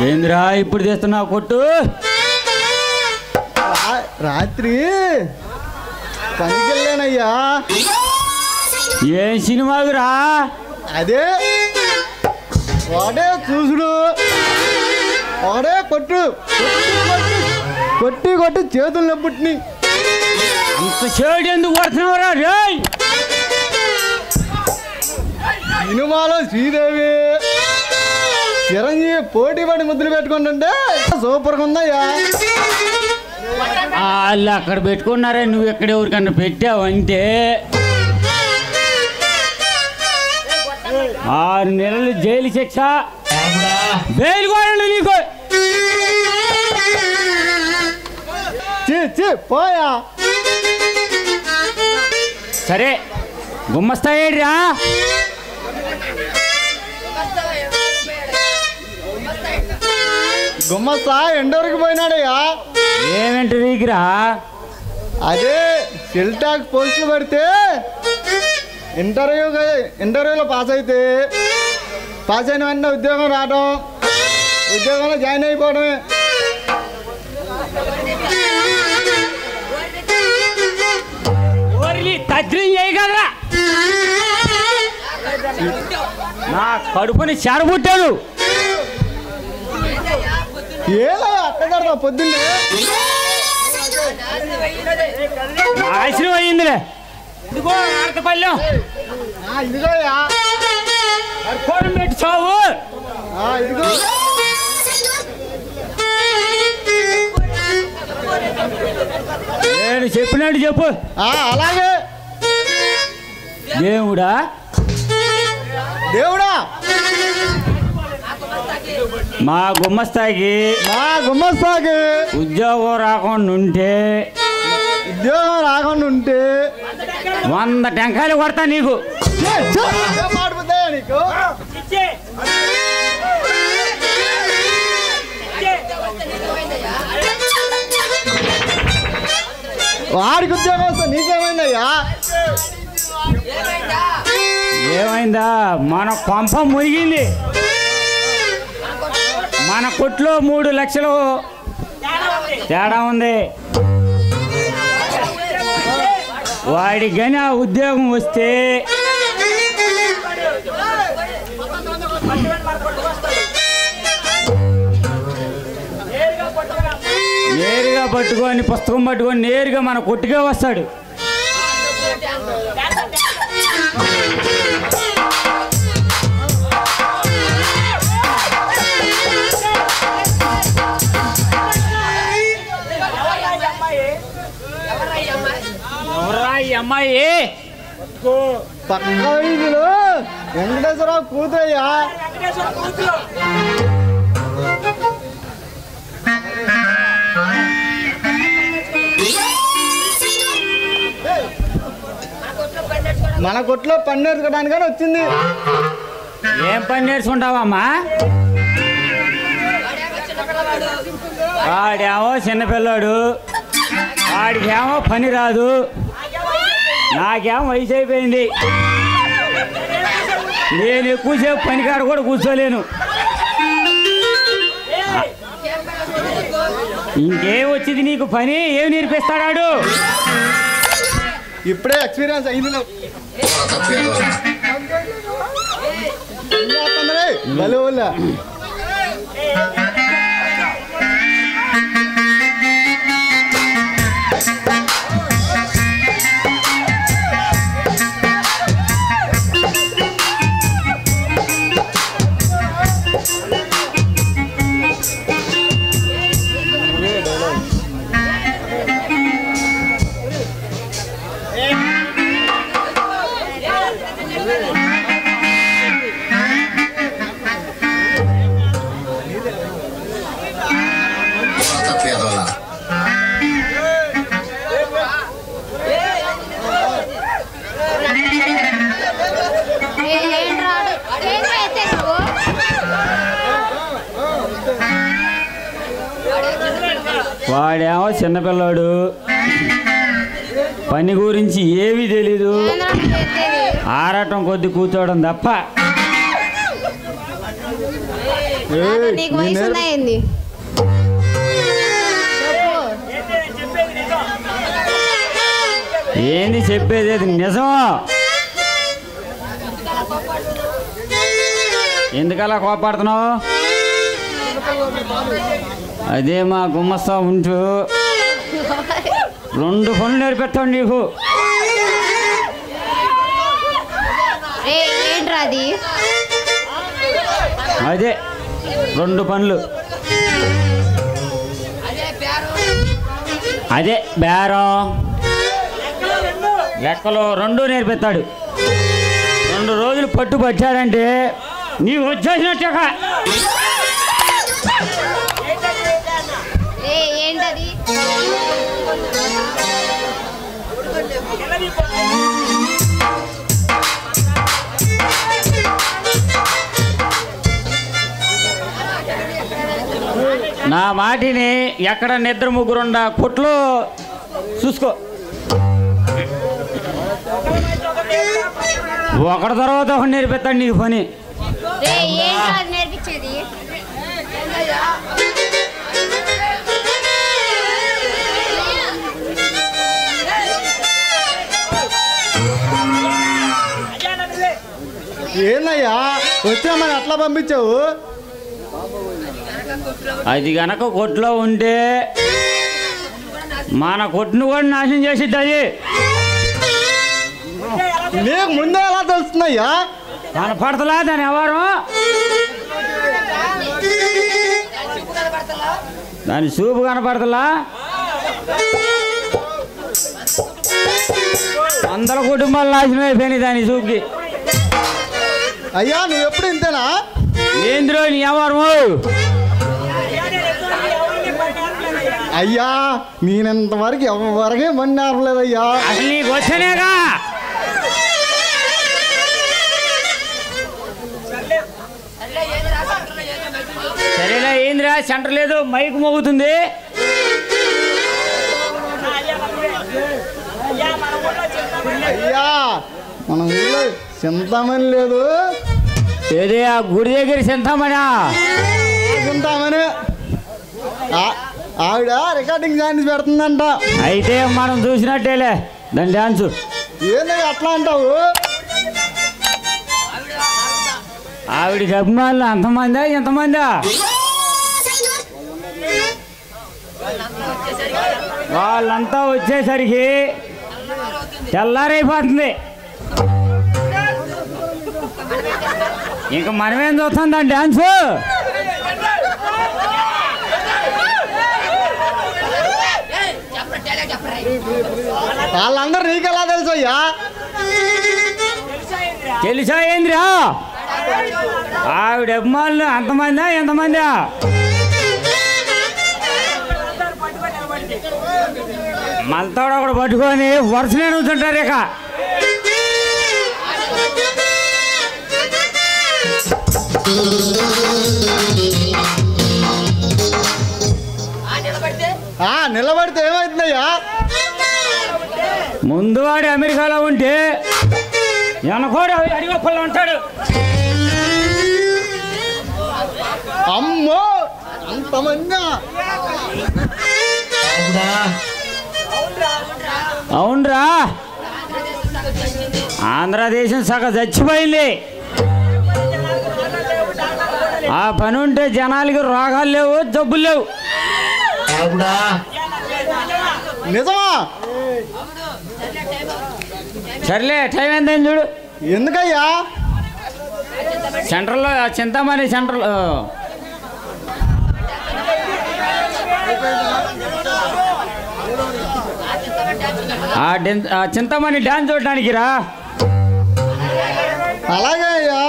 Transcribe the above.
ఏందిరా ఇప్పుడు తెస్తున్నావు కొట్టు రా- రాత్రి పనికి వెళ్ళానయ్యా ఏం సినిమాకురా అదే వాడే చూసుడు వాడే కొట్టు కొట్టి, కొట్టి కొట్టి చేతులు నొప్పుట్ని అంత షేడ్ ఎందుకు కొడుతున్నావురా రేయ్ సినిమాలో శ్రీదేవి చిరంజీవి పోటీ పడి ముద్దులు పెట్టుకుంటుంటే సూపర్గా ఉందయ్యా వాళ్ళు అక్కడ పెట్టుకున్నారే నువ్వు ఎక్కడ ఎవరికన్నా పెట్టావంటే ఆరు నెలలు జైలు శిక్ష బెయిల్ కూడా నీకు చీ చీ పోయా సరే గుమ్మస్తాయేడ్రా గుమ్మస్తా ఎండవరకు పోయినాడయ్యా ఏమేంటి నీకురా అదే సెల్టాక్ పోస్టులు పడితే ఇంటర్వ్యూ ఇంటర్వ్యూలో పాస్ అయితే పాస్ అయిన వెంటనే ఉద్యోగం రావడం ఉద్యోగంలో జాయిన్ అయిపోవడమే ఓరిని తద్రం చేయగలరా నా కడుపుని చెరబుట్టాడు ఏలా అట్టగడతా పొద్దున్నే నాశనం అయ్యిందిలే ఇదిగో ఆడతపల్లెం ఆ, ఇదిగోయ్యా ఫోన్ పెట్టి చావు ఆ, ఇదిగో నేను చెప్పినట్టు చెప్పు ఆ, అలాగే దేవుడా దేవుడా మా గుమ్మస్తాకి మా గుమ్మస్తాకి ఉద్యోగం రాకుండా ఉంటే ఉద్యోగం రాకుండా ఉంటే వంద టెంకాయలు కొడతా నీకు ఛే, ఛే, ఏం మాట్లాడుతాయా నీకు వాడికి ఉద్యోగం వస్తే నీకేమైందయ్యా ఏమైందా మన కొంప మునిగింది మన కొట్లో మూడు లక్షలు తేడా ఉంది వాడికి కానీ ఆ ఉద్యోగం వస్తే నేరుగా పట్టుకొని పుస్తకం పట్టుకొని నేరుగా మన కొట్టుకే వస్తాడు ఎవరా ఈ అమ్మాయి పక్క వీధిలో వెంకటేశ్వరరావు కూతురయ్యా మన కొట్లో పన్ను ఎత్తుకోవడానికని వచ్చింది ఏం పని నేర్చుకుంటావమ్మా వాడేమో చిన్నపిల్లాడు వాడికేమో పని రాదు నాకేమో వయసు అయిపోయింది నేను ఎక్కువసేపు పనికాడ కూడా కూర్చోలేను ఇంకేం వచ్చింది నీకు పని ఏమి నేర్పిస్తాడాడు ఇప్పుడే ఎక్స్పీరియన్స్ అయింది నాకు. ఏం చేస్తుందిరే? భలే ఊళ్ళో. పేదోళ్ళ ఏం రాడు ఏం అయితే నువ్వు వాడేమో చిన్నపిల్లాడు పని గురించి ఏమీ తెలీదు ఏంద్రా నువ్వు చేసేది? ఆరాటం కొద్ది కూర్చోవడం తప్ప ఏయ్, నీకు నీ వయసు నేర్పు- ఉందా ఏంది ఏంది చెప్పేది అది నిజమా ఎందుకలా కోపాడుతున్నావు అదే మా గుమ్మస్తా ఉంటూ రెండు పనులు నేర్పెత్తాడు నీకు ఏ ఏంట్రా అది అదే రెండు పనులు అదే బేరం లెక్కలు రెండు నేర్పిస్తాడు రెండు రోజులు పట్టు పట్టాడంటే నీవు వచ్చేసినట్టుగా ఏ ఏంటది నా మాటిని ఎక్కడ నిద్ర ముగ్గురుండ కొట్లు చూసుకో ఒకటి తర్వాత ఒకటి నేర్పిస్తాడు నీకు పని ఏ ఏంట్రా అది నేర్పించేది ఏందయ్యా వచ్చా మరి అట్లా పంపించావు అది గనక కొట్లో ఉంటే మన కొట్టును కూడా నాశనం చేసిద్ది అది నీకు ముందే ఎలా తెలుస్తుందయ్యా కనపడతలా దాని ఎవరు దాని చూపు కనపడతలా వందల కుటుంబాలు నాశనం అయిపోయినాయి దాని చూపుకి అయ్యా నువ్వు ఎప్పుడు ఇంతేనా ఏంద్రో నీ ఎవరు అయ్యా నేనింతవరకు ఎవరికే బండి ఆపలేదయ్యా అసలు నీకు వచ్చనేగా సరేలే ఏందిరా సెంటర్ లేదు మైక్ మోగుతుంది అయ్యా మన ఊళ్ళో చింతామని లేదు ఏదే ఆ గుడి దగ్గర చింతామణా చింతామని ఆ- ఆవిడ రికార్డింగ్ ఛాన్స్ పెడుతుందంట అయితే మనం చూసినట్టేలే దాని డాన్సు ఏందయ్యా అట్లా అంటావు ఆవిడికి అభిమానులు అంతమందా ఎంతమందా వాళ్ళంతా వచ్చేసరికి తెల్లారైపోతుంది ఇంకా మనమేం చూస్తాం దాని డాన్సు వాళ్ళందరూ నీకెలా తెలుసు అయ్యా తెలుసా ఏంద్రా ఆవిడ అభిమానులు అంతమందా ఎంతమందా మలతోడ ఒకడు పట్టుకొని వరుసనే నుంచుంటారు ఇక ఆ నిలబడితే ఏమవుతుందయ్యా ముందు వాడు అమెరికాలో ఉంటే వెనకోడు అడిగొప్పల్లో ఉంటాడు అమ్మో అంతమంది అవునరా ఆంధ్రదేశం సగం చచ్చిపోయింది ఆ పని ఉంటే జనాలకి రోగాలు లేవు జబ్బులు లేవు నిజమా సర్లే టైం ఎంతైంది చూడు ఎందుకయ్యా సెంటర్లో ఆ చింతామణి సెంటర్లో ఆ డెన్- ఆ చింతామణి డాన్స్ చూడడానికి రా అలాగే అయ్యా